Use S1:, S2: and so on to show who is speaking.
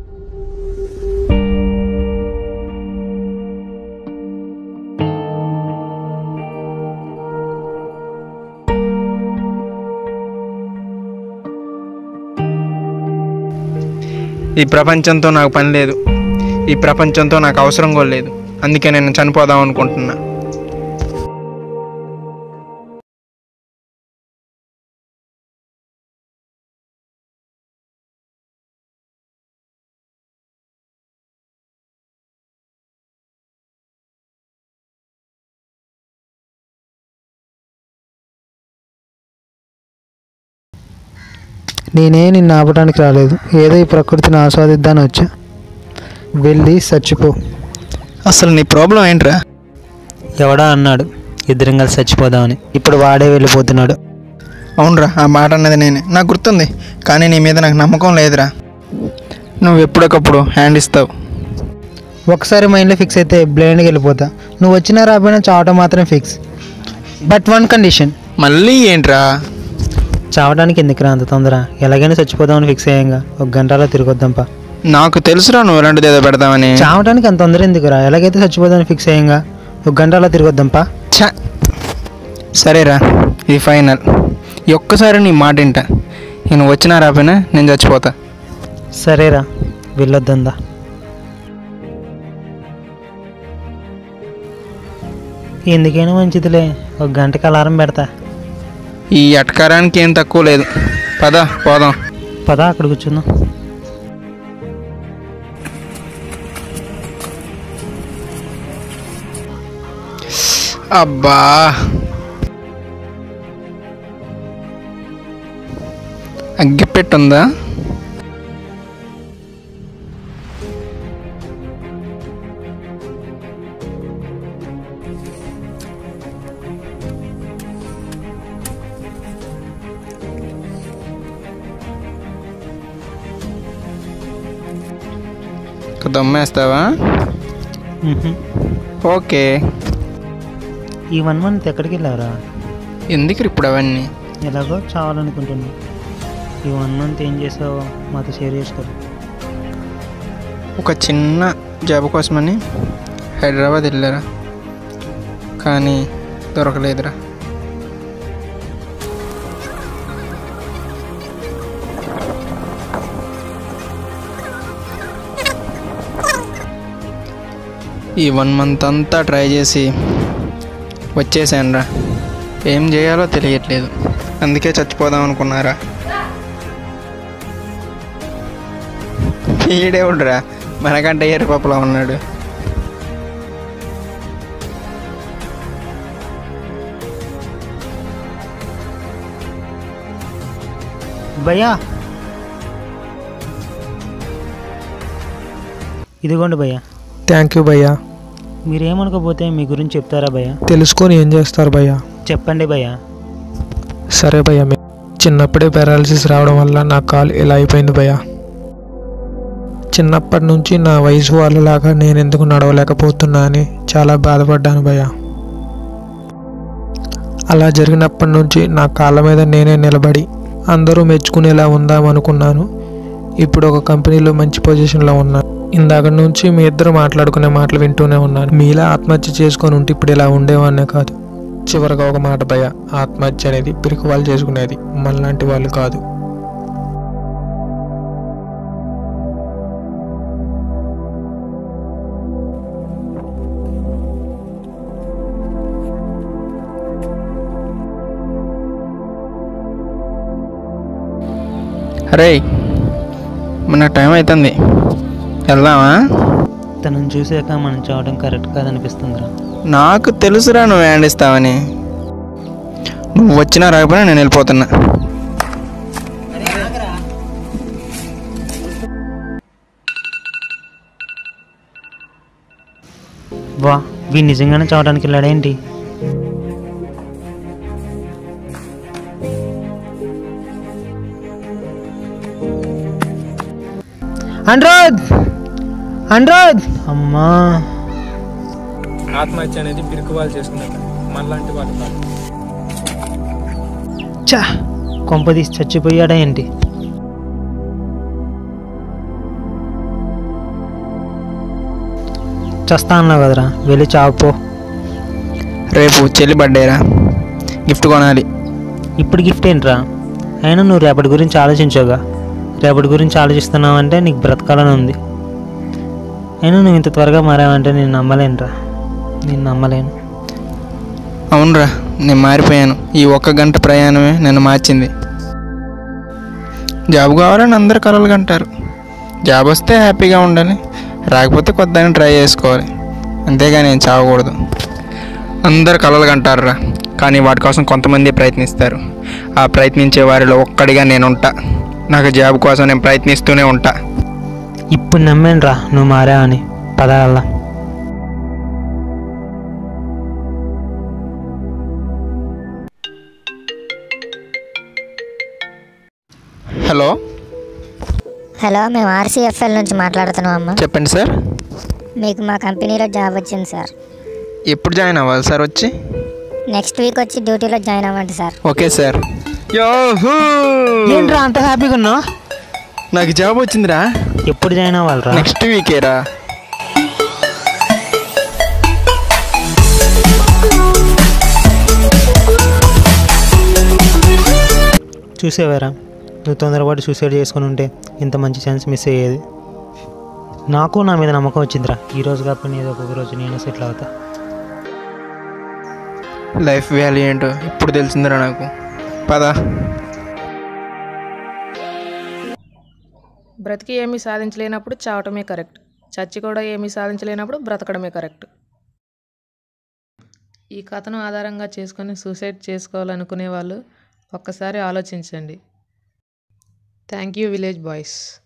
S1: ఈ ప్రపంచంతో నాకు పని లేదు ఈ ప్రపంచంతో నాకు అవసరం కూడా లేదు అందుకే నేను చనిపోదాం అనుకుంటున్నా
S2: నేనే నిన్ను ఆపడానికి రాలేదు ఏదో ఈ ప్రకృతిని ఆస్వాదిద్దాని వచ్చా వెళ్ళి చచ్చిపో
S1: అసలు నీ ప్రాబ్లం ఏంట్రా
S2: ఎవడా అన్నాడు ఇద్దరం కలిసి చచ్చిపోదామని ఇప్పుడు వాడే వెళ్ళిపోతున్నాడు
S1: అవునరా ఆ మాట అన్నది నేనే నాకు గుర్తుంది కానీ నీ మీద నాకు నమ్మకం లేదురా నువ్వు ఎప్పటికప్పుడు హ్యాండ్ ఇస్తావు
S2: ఒకసారి మైండ్లో ఫిక్స్ అయితే బ్లైండ్కి వెళ్ళిపోతా నువ్వు వచ్చినా రాబోయినా చావటం మాత్రం ఫిక్స్ బట్ వన్ కండిషన్
S1: మళ్ళీ ఏంట్రా
S2: చావడానికి ఎందుకు రా అంత తొందర ఎలాగైనా చచ్చిపోదామని ఫిక్స్ అయ్యాంగా ఒక గంటలో తిరిగొద్దాంపా
S1: నాకు తెలుసురా నువ్వు ఎలాంటిది ఏదో పెడతావని
S2: చావడానికి అంత తొందర ఎందుకురా ఎలాగైతే చచ్చిపోదామని ఫిక్స్ అయ్యాంగా ఒక గంటలో తిరిగొద్దాంపా
S1: ఛ! సరేరా ఇది ఫైనల్ ఈ ఒక్కసారి నీ మాట వింట నేను వచ్చినా రాపోయినా నేను చచ్చిపోతా
S2: సరేరా వెళ్ళొద్దందా ఎందుకైనా మంచిదిలే ఒక గంటకి అలారం పెడతా
S1: ఈ అటకారానికి ఏం తక్కువ లేదు పద పోదాం
S2: పద అక్కడ కూర్చుందాం
S1: అబ్బా అగ్గిపెట్టుందా ఒక దమ్మేస్తావా
S2: మ్హూ.
S1: ఓకే
S2: ఈ వన్ మంత్ ఎక్కడికి వెళ్ళావురా
S1: ఎందుకు ఇప్పుడు అవన్నీ
S2: ఎలాగో చావాలనుకుంటున్నా ఈ వన్ మంత్ ఏం చేసావో మాతో షేర్ చేసుకోరు
S1: ఒక చిన్న జాబ్ కోసమని హైదరాబాద్ వెళ్ళారా కానీ దొరకలేదురా ఈ వన్ మంత్ అంతా ట్రై చేసి వచ్చేసానురా ఏం చేయాలో తెలియట్లేదు అందుకే చచ్చిపోదాం అనుకున్నారా ఈడే ఉండరా మనకంటే ఎరుపప్పులా ఉన్నాడు
S2: భయ్యా ఇదిగోండి భయ్యా
S3: థ్యాంక్ యూ భయ్యా
S2: మీరేమనుకోపోతే మీ గురించి చెప్తారా భయ్యా
S3: తెలుసుకొని ఏం చేస్తారు భయ్యా
S2: చెప్పండి భయ్యా
S3: సరే భయ్యా మీ చిన్నప్పుడే పారాలసిస్ రావడం వల్ల నా కాలు ఇలా అయిపోయింది భయ్యా చిన్నప్పటి నుంచి నా వయసు వాళ్ళలాగా నేను ఎందుకు నడవలేకపోతున్నా అని చాలా బాధపడ్డాను భయ్యా అలా జరిగినప్పటి నుంచి నా కాళ్ళ మీద నేనే నిలబడి అందరూ మెచ్చుకునేలా ఉందామనుకున్నాను ఇప్పుడు ఒక కంపెనీలో మంచి పొజిషన్లో ఉన్నాను ఇందాక నుంచి మీ ఇద్దరు మాట్లాడుకునే మాటలు వింటూనే ఉన్నాను మీలా ఆత్మహత్య చేసుకొని ఉంటే ఇప్పుడు ఇలా ఉండేవాన్నే కాదు చివరగా ఒక మాట భయ ఆత్మహత్య అనేది పిరికి వాళ్ళు చేసుకునేది మనలాంటి వాళ్ళు కాదు
S1: అరే మన టైం అవుతుంది వెళ్దామా
S2: తనని చూసాక మనం చావడం కరెక్ట్ కాదనిపిస్తుందిరా
S1: నాకు తెలుసురా నువ్వు హ్యాండ్ ఇస్తావని నువ్వు వచ్చినా రాకపోయినా నేను వెళ్ళిపోతున్నా
S2: వా వీ నిజంగానే చావడానికి వెళ్ళాడేంటి అనురోధ్ అనురోధ్ అమ్మా
S3: ఆత్మహత్య అనేది పిరికి వాళ్ళు చేసుకున్నారు మనలాంటి వాళ్ళు కాదు
S2: చా కొంపదీసి చచ్చిపోయాడా ఏంటి చస్తా అన్నావు కదరా వెళ్ళి చావుపో
S1: రేపు చెల్లి బర్త్డేరా గిఫ్ట్ కొనాలి
S2: ఇప్పుడు గిఫ్ట్ ఏంట్రా అయినా నువ్వు రేపటి గురించి ఆలోచించోగా రేపటి గురించి ఆలోచిస్తున్నావంటే నీకు బ్రతకాలని ఉంది అయినా నువ్వు ఇంత త్వరగా మారావంటే నేను నమ్మలేనురా నేను నమ్మలేను
S1: అవునరా నేను మారిపోయాను ఈ ఒక్క గంట ప్రయాణమే నన్ను మార్చింది జాబ్ కావాలని అందరు కలలు అంటారు జాబ్ వస్తే హ్యాపీగా ఉండాలి రాకపోతే కొద్దాన్ని ట్రై చేసుకోవాలి అంతేగా నేను చావకూడదు అందరు కలలు కంటారురా కానీ వాటి కోసం కొంతమంది ప్రయత్నిస్తారు ఆ ప్రయత్నించే వారిలో ఒక్కడిగా నేను ఉంటా నాకు జాబ్ కోసం నేను ప్రయత్నిస్తూనే ఉంటా
S2: ఇప్పుడు నమ్మానురా నువ్వు మారావని పదగల్లా
S1: హలో
S4: హలో మేము ఆర్సీఎఫ్ఎల్ నుంచి మాట్లాడుతున్నాం అమ్మా
S1: చెప్పండి సార్
S4: మీకు మా కంపెనీలో జాబ్ వచ్చింది సార్
S1: ఎప్పుడు జాయిన్ అవ్వాలి సార్ వచ్చి
S4: నెక్స్ట్ వీక్ వచ్చి డ్యూటీలో జాయిన్ అవ్వండి సార్
S1: ఓకే సార్ యోహూ
S2: ఏంట్రా అంత హ్యాపీగా ఉన్నావు
S1: నాకు జాబ్ వచ్చిందిరా
S2: ఎప్పుడు జాయిన్ అవ్వాలిరా
S1: నెక్స్ట్ వీకేరా
S2: చూసేవారా నువ్వు తొందరపాటు సూసైడ్ చేసుకుని ఉంటే ఇంత మంచి ఛాన్స్ మిస్ అయ్యేది నాకు నా మీద నమ్మకం వచ్చిందిరా ఈ రోజు కాకపోయినా ఏదో ఒక రోజు నేను సెటిల్ అవుతా
S1: లైఫ్ వాల్యూ ఏంటో ఇప్పుడు తెలిసిందిరా నాకు పద
S5: బ్రతికి ఏమీ సాధించలేనప్పుడు చావటమే కరెక్ట్ చచ్చి కూడా ఏమీ సాధించలేనప్పుడు బ్రతకడమే కరెక్ట్ ఈ కథను ఆధారంగా చేసుకొని సూసైడ్ చేసుకోవాలనుకునే వాళ్ళు ఒక్కసారి ఆలోచించండి థ్యాంక్ యూ విలేజ్ బాయ్స్